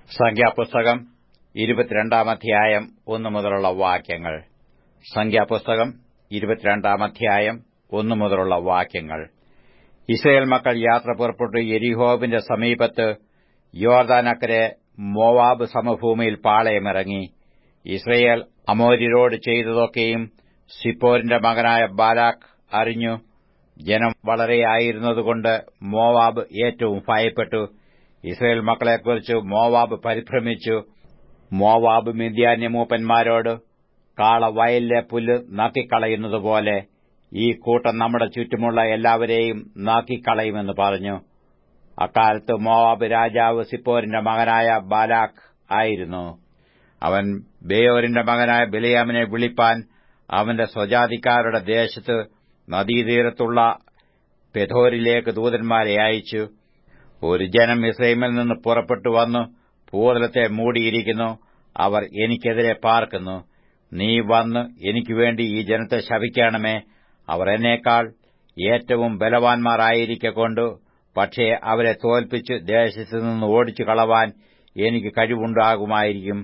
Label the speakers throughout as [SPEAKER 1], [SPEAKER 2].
[SPEAKER 1] സംഖ്യാപുസ്തകം ഇരുപത്തിരണ്ടാം അധ്യായം ഒന്നു മുതലുള്ള വാക്യങ്ങൾ സംഖ്യാപുസ്തകം ഇരുപത്തിരണ്ടാം അധ്യായം ഒന്നു മുതലുള്ള വാക്യങ്ങൾ ഇസ്രയേൽ മക്കൾ യാത്ര പുറപ്പെട്ടു യെരിഹോവിന്റെ സമീപത്ത് യോർദാനക്കരെ മോവാബ് സമഭൂമിയിൽ പാളയമിറങ്ങി ഇസ്രയേൽ അമോര്യരോട് ചെയ്തതൊക്കെയും സിപ്പോരിന്റെ മകനായ ബാലാക്ക് അറിഞ്ഞു ജനം വളരെയായിരുന്നതുകൊണ്ട് മോവാബ് ഏറ്റവും ഭയപ്പെട്ടു ഇസ്രയേൽ മക്കളെക്കുറിച്ച് മോവാബ് പരിഭ്രമിച്ചു മോവാബ് മിദ്യാന്യ മൂപ്പന്മാരോട് കാള വയലിലെ പുല്ല് നാക്കിക്കളയുന്നതുപോലെ ഈ കൂട്ടം നമ്മുടെ ചുറ്റുമുള്ള എല്ലാവരെയും നാക്കിക്കളയുമെന്ന് പറഞ്ഞു അക്കാലത്ത് മോവാബ് രാജാവ് സിപ്പോരിന്റെ മകനായ ബാലാഖ് ആയിരുന്നു അവൻ ബേയോരിന്റെ മകനായ ബിലയാമിനെ വിളിപ്പാൻ അവന്റെ സ്വജാതിക്കാരുടെ ദേശത്ത് നദീതീരത്തുള്ള പെഥോരിലേക്ക് ദൂതന്മാരെ അയച്ചു ഒരു ജനം ഇസ്രൈമിൽ നിന്ന് പുറപ്പെട്ടു വന്നു ഭൂതലത്തെ മൂടിയിരിക്കുന്നു അവർ എനിക്കെതിരെ പാർക്കുന്നു നീ വന്ന് എനിക്കുവേണ്ടി ഈ ജനത്തെ ശപിക്കണമേ അവർ എന്നേക്കാൾ ഏറ്റവും ബലവാൻമാരായിരിക്കൊണ്ട് പക്ഷേ അവരെ തോൽപ്പിച്ച് ദേശത്തു നിന്ന് ഓടിച്ചു കളവാൻ എനിക്ക് കഴിവുണ്ടാകുമായിരിക്കും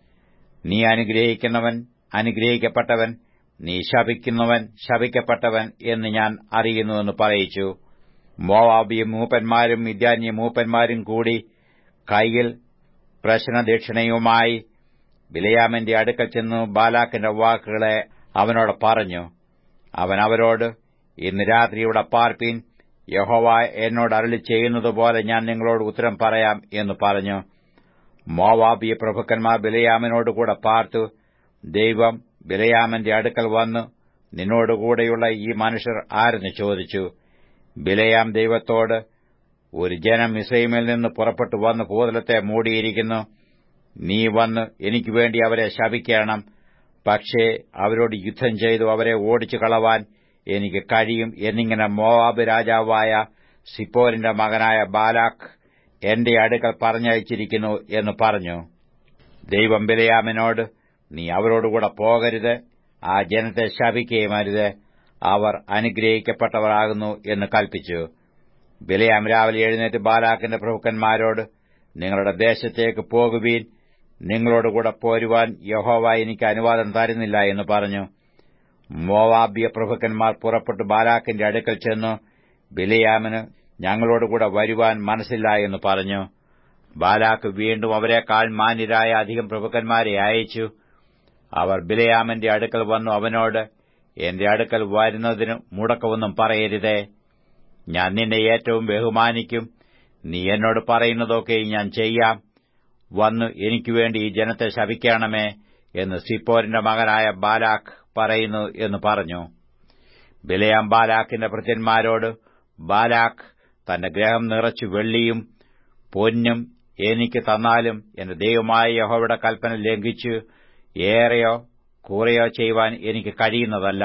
[SPEAKER 1] നീ അനുഗ്രഹിക്കുന്നവൻ അനുഗ്രഹിക്കപ്പെട്ടവൻ നീ ശപിക്കുന്നവൻ ശപിക്കപ്പെട്ടവൻ എന്ന് ഞാൻ അറിയുന്നുവെന്ന് പറയിച്ചു മോവാബിയ മൂപ്പന്മാരും മിദ്യാന്യ മൂപ്പന്മാരും കൂടി കൈയിൽ പ്രശ്നദക്ഷിണയുമായി ബിലയാമിന്റെ അടുക്കൽ ചെന്നു ബാലാക്കിന്റെ വാക്കുകളെ അവനോട് പറഞ്ഞു അവൻ അവരോട് ഇന്ന് രാത്രി ഇവിടെ പാർപ്പീൻ യഹോവ എന്നോട് അരളി ചെയ്യുന്നതുപോലെ ഞാൻ നിങ്ങളോട് ഉത്തരം പറയാം എന്ന് പറഞ്ഞു മോവാബിയ പ്രഭുക്കന്മാർ ബിലയാമിനോടുകൂടെ പാർത്തു ദൈവം ബിലയാമന്റെ അടുക്കൽ വന്നു നിന്നോടുകൂടെയുള്ള ഈ മനുഷ്യർ ആരെന്ന് ചോദിച്ചു ബിലയാം ദൈവത്തോട് ഒരു ജനം ഇസ്രൈമിൽ നിന്ന് പുറപ്പെട്ടു വന്ന് ഭൂതലത്തെ മൂടിയിരിക്കുന്നു നീ വന്ന് എനിക്കുവേണ്ടി അവരെ ശപിക്കണം പക്ഷേ അവരോട് യുദ്ധം ചെയ്തു അവരെ ഓടിച്ചു കളവാൻ എനിക്ക് കഴിയും എന്നിങ്ങനെ മോവാബ് രാജാവായ സിപ്പോരിന്റെ മകനായ ബാലാഖ് എന്റെ അടുക്കൽ പറഞ്ഞയച്ചിരിക്കുന്നു എന്ന് പറഞ്ഞു ദൈവം ബിലയാമിനോട് നീ അവരോടുകൂടെ പോകരുത് ആ ജനത്തെ ശപിക്കുകയും അരുത് അവർ അനുഗ്രഹിക്കപ്പെട്ടവരാകുന്നു എന്ന് കൽപ്പിച്ചു ബിലയാം രാവിലെ എഴുന്നേറ്റ് ബാലാക്കിന്റെ പ്രഭുക്കന്മാരോട് നിങ്ങളുടെ ദേശത്തേക്ക് പോകുവീൻ നിങ്ങളോടുകൂടെ പോരുവാൻ യഹോവ എനിക്ക് അനുവാദം തരുന്നില്ല എന്ന് പറഞ്ഞു മോവാബ്യ പ്രഭുക്കന്മാർ പുറപ്പെട്ടു ബാലാക്കിന്റെ അടുക്കൽ ചെന്നു ബിലയാമിന് ഞങ്ങളോടുകൂടെ വരുവാൻ മനസ്സില്ല എന്ന് പറഞ്ഞു ബാലാക്ക് വീണ്ടും അവരെക്കാൾ മാന്യരായ അധികം പ്രഭുക്കന്മാരെ അയച്ചു അവർ ബിലയാമിന്റെ അടുക്കൽ വന്നു അവനോട് എന്റെ അടുക്കൽ വരുന്നതിന് മുടക്കമൊന്നും പറയരുതേ ഞാൻ നിന്നെ ഏറ്റവും ബഹുമാനിക്കും നീ എന്നോട് പറയുന്നതൊക്കെ ഞാൻ ചെയ്യാം വന്ന് എനിക്കുവേണ്ടി ഈ ജനത്തെ ശപിക്കണമേ എന്ന് സിപ്പോരിന്റെ മകനായ ബാലാഖ് പറയുന്നു എന്ന് പറഞ്ഞു ബിലയാം ബാലാഖിന്റെ ഭൃത്യന്മാരോട് ബാലാഖ് തന്റെ ഗ്രഹം നിറച്ചു വെള്ളിയും പൊന്നും എനിക്ക് തന്നാലും എന്റെ ദൈവമായ യഹോവയുടെ കൽപ്പന ലംഘിച്ചു ഏറെയോ കുറയോ ചെയ്യുവാൻ എനിക്ക് കഴിയുന്നതല്ല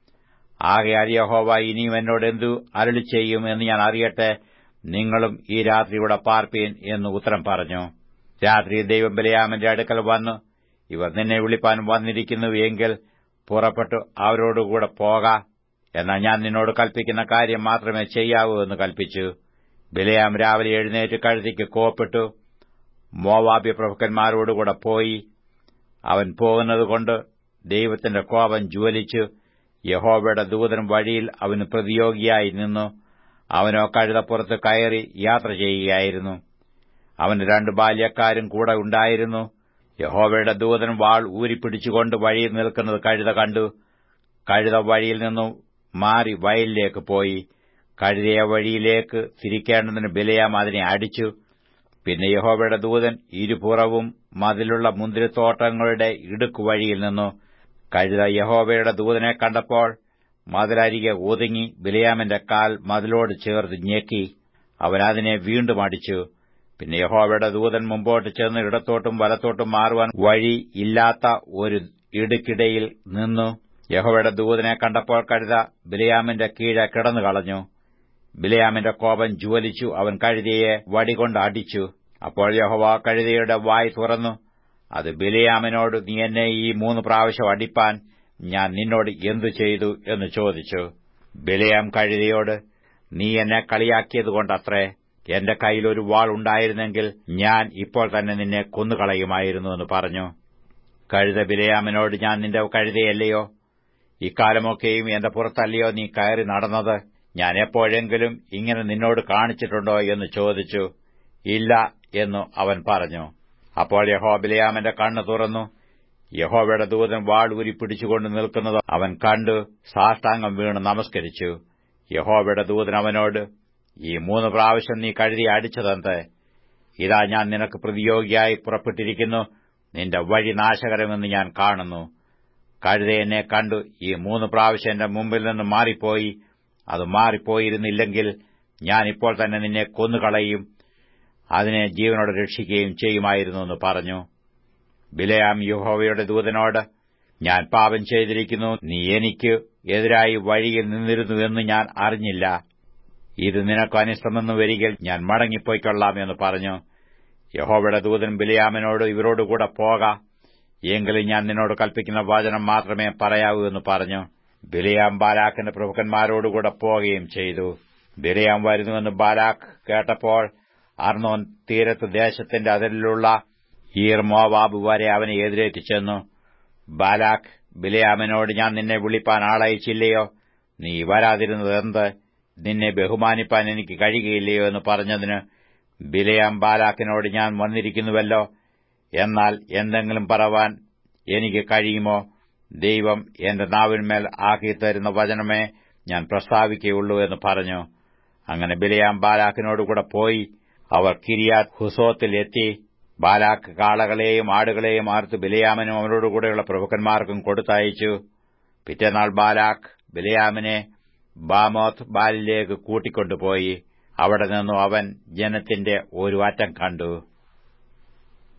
[SPEAKER 1] ആകയാൽ യഹോവ ഇനിയും എന്നോട് എന്തു അരളി ചെയ്യും എന്ന് ഞാൻ അറിയട്ടെ നിങ്ങളും ഈ രാത്രി ഇവിടെ പാർപ്പീൻ എന്ന് ഉത്തരം പറഞ്ഞു രാത്രി ദൈവം ബലയാമന്റെ അടുക്കൽ വന്നു ഇവർ നിന്നെ വിളിപ്പാൻ വന്നിരിക്കുന്നു എങ്കിൽ പുറപ്പെട്ടു അവരോടുകൂടെ പോക എന്നാൽ ഞാൻ നിന്നോട് കൽപ്പിക്കുന്ന കാര്യം മാത്രമേ ചെയ്യാവൂ എന്ന് കൽപ്പിച്ചു ബിലയാം രാവിലെ എഴുന്നേറ്റ് കഴുതിക്ക് കോപ്പിട്ടു മോവാബ്യ പ്രഭുക്കന്മാരോടുകൂടെ പോയി അവൻ പോകുന്നതുകൊണ്ട് ദൈവത്തിന്റെ കോപം ജ്വലിച്ചു യഹോവയുടെ ദൂതൻ വഴിയിൽ അവന് പ്രതിയോഗിയായി നിന്നു അവനോ കഴുതപ്പുറത്ത് കയറി യാത്ര ചെയ്യുകയായിരുന്നു അവന് രണ്ട് ബാല്യക്കാരും കൂടെ ഉണ്ടായിരുന്നു യഹോവയുടെ ദൂതൻ വാൾ ഊരിപ്പിടിച്ചുകൊണ്ട് വഴിയിൽ നിൽക്കുന്നത് കഴുത കണ്ടു കഴുത വഴിയിൽ നിന്നും മാറി വയലിലേക്ക് പോയി കഴുതയ വഴിയിലേക്ക് തിരിക്കേണ്ടതിന് ബിലയാം അതിനെ അടിച്ചു പിന്നെ യഹോവയുടെ ദൂതൻ ഇരുപുറവും മതിലുള്ള മുന്തിരിത്തോട്ടങ്ങളുടെ ഇടുക്കു വഴിയിൽ നിന്നു കഴുത യഹോവയുടെ ദൂതനെ കണ്ടപ്പോൾ മതിലരികെ ഒതുങ്ങി ബിലയാമിന്റെ കാൽ മതിലോട് ചേർത്ത് ഞെക്കി അവൻ അതിനെ വീണ്ടും അടിച്ചു പിന്നെ യഹോവയുടെ ദൂതൻ മുമ്പോട്ട് ചെന്ന് ഇടത്തോട്ടും വലത്തോട്ടും മാറുവാൻ വഴി ഇല്ലാത്ത ഒരു ഇടുക്കിടയിൽ നിന്നു യഹോവയുടെ ദൂതനെ കണ്ടപ്പോൾ കഴുത ബിലയാമിന്റെ കീഴെ കിടന്നു കളഞ്ഞു ബിലയാമിന്റെ കോപം ജ്വലിച്ചു അവൻ കഴുതയെ വടികൊണ്ട് അടിച്ചു അപ്പോൾ യഹോവ കഴുതയുടെ വായ് തുറന്നു അത് ബിലയാമിനോട് നീ എന്നെ ഈ മൂന്ന് പ്രാവശ്യം അടിപ്പാൻ ഞാൻ നിന്നോട് എന്തു ചെയ്തു എന്ന് ചോദിച്ചു ബിലയാം കഴുതയോട് നീ എന്നെ കളിയാക്കിയതുകൊണ്ടത്രേ എന്റെ കയ്യിൽ ഒരു വാൾ ഉണ്ടായിരുന്നെങ്കിൽ ഞാൻ ഇപ്പോൾ തന്നെ നിന്നെ കൊന്നുകളയുമായിരുന്നു എന്ന് പറഞ്ഞു കഴുത ബിലയാമിനോട് ഞാൻ നിന്റെ കഴുതയല്ലയോ ഇക്കാലമൊക്കെയും എന്റെ പുറത്തല്ലയോ നീ കയറി നടന്നത് ഞാൻ എപ്പോഴെങ്കിലും ഇങ്ങനെ നിന്നോട് കാണിച്ചിട്ടുണ്ടോ എന്ന് ചോദിച്ചു ഇല്ല എന്നു അവൻ പറഞ്ഞു അപ്പോൾ യഹോ ബിലയാമന്റെ കണ്ണ് തുറന്നു യഹോവയുടെ ദൂതൻ വാൾ ഊരി പിടിച്ചുകൊണ്ട് നിൽക്കുന്നത് അവൻ കണ്ടു സാഷ്ടാംഗം വീണ് നമസ്കരിച്ചു യഹോവയുടെ ദൂതൻ അവനോട് ഈ മൂന്ന് പ്രാവശ്യം നീ കഴുതി അടിച്ചതെന്ത് ഇതാ ഞാൻ നിനക്ക് പ്രതിയോഗിയായി പുറപ്പെട്ടിരിക്കുന്നു നിന്റെ വഴി നാശകരമെന്ന് ഞാൻ കാണുന്നു കഴുത എന്നെ കണ്ടു ഈ മൂന്ന് പ്രാവശ്യം എന്റെ മുമ്പിൽ നിന്ന് മാറിപ്പോയി അത് മാറിപ്പോയിരുന്നില്ലെങ്കിൽ ഞാൻ ഇപ്പോൾ തന്നെ നിന്നെ കൊന്നുകളയും അതിനെ ജീവനോടെ രക്ഷിക്കുകയും ചെയ്യുമായിരുന്നു എന്ന് പറഞ്ഞു ബിലയാം യഹോവയുടെ ദൂതനോട് ഞാൻ പാപം ചെയ്തിരിക്കുന്നു നീ എനിക്ക് എതിരായി വഴിയിൽ നിന്നിരുന്നുവെന്ന് ഞാൻ അറിഞ്ഞില്ല ഇത് നിനക്ക് അനിഷ്ടമെന്ന് വരികിൽ ഞാൻ മടങ്ങിപ്പോയിക്കൊള്ളാം എന്ന് പറഞ്ഞു യഹോവയുടെ ദൂതൻ ബിലയാമിനോട് ഇവരോടുകൂടെ പോക എങ്കിലും ഞാൻ നിന്നോട് കൽപ്പിക്കുന്ന വചനം മാത്രമേ പറയാവൂ എന്ന് പറഞ്ഞു ബിലയാം ബാലാക്കിന്റെ പ്രഭുക്കന്മാരോടുകൂടെ പോവുകയും ചെയ്തു ബിലയാം വരുന്നുവെന്ന് ബാലാഖ് കേട്ടപ്പോൾ അർണോൻ തീരത്ത് ദേശത്തിന്റെ അതിരിലുള്ള ഈർ മോവാബ് വരെ അവനെ എതിരേറ്റ് ചെന്നു ബാലാഖ് ബിലയാമിനോട് ഞാൻ നിന്നെ വിളിപ്പാൻ ആളയച്ചില്ലയോ നീ വരാതിരുന്നതെന്ത് നിന്നെ ബഹുമാനിപ്പാൻ എനിക്ക് കഴിയുകയില്ലയോ എന്ന് പറഞ്ഞതിന് ബിലയാം ബാലാക്കിനോട് ഞാൻ വന്നിരിക്കുന്നുവല്ലോ എന്നാൽ എന്തെങ്കിലും പറവാൻ എനിക്ക് കഴിയുമോ ദൈവം എന്റെ നാവിന്മേൽ ആക്കിത്തരുന്ന വചനമേ ഞാൻ പ്രസ്താവിക്കുകയുള്ളൂ എന്ന് പറഞ്ഞു അങ്ങനെ ബിലയാം ബാലാക്കിനോടുകൂടെ പോയി അവർ കിരിയാത് ഹുസോത്തിൽ എത്തി ബാലാക്ക് കാളകളെയും ആടുകളെയും ആർത്ത് ബിലയാമനും അവരോടുകൂടെയുള്ള പ്രഭുക്കന്മാർക്കും കൊടുത്തയച്ചു പിറ്റേനാൾ ബാലാക്ക് ബിലയാമിനെ ബാമോത്ത് ബാലിലേക്ക് കൂട്ടിക്കൊണ്ടുപോയി അവിടെ നിന്നു അവൻ ജനത്തിന്റെ ഒരു അറ്റം കണ്ടു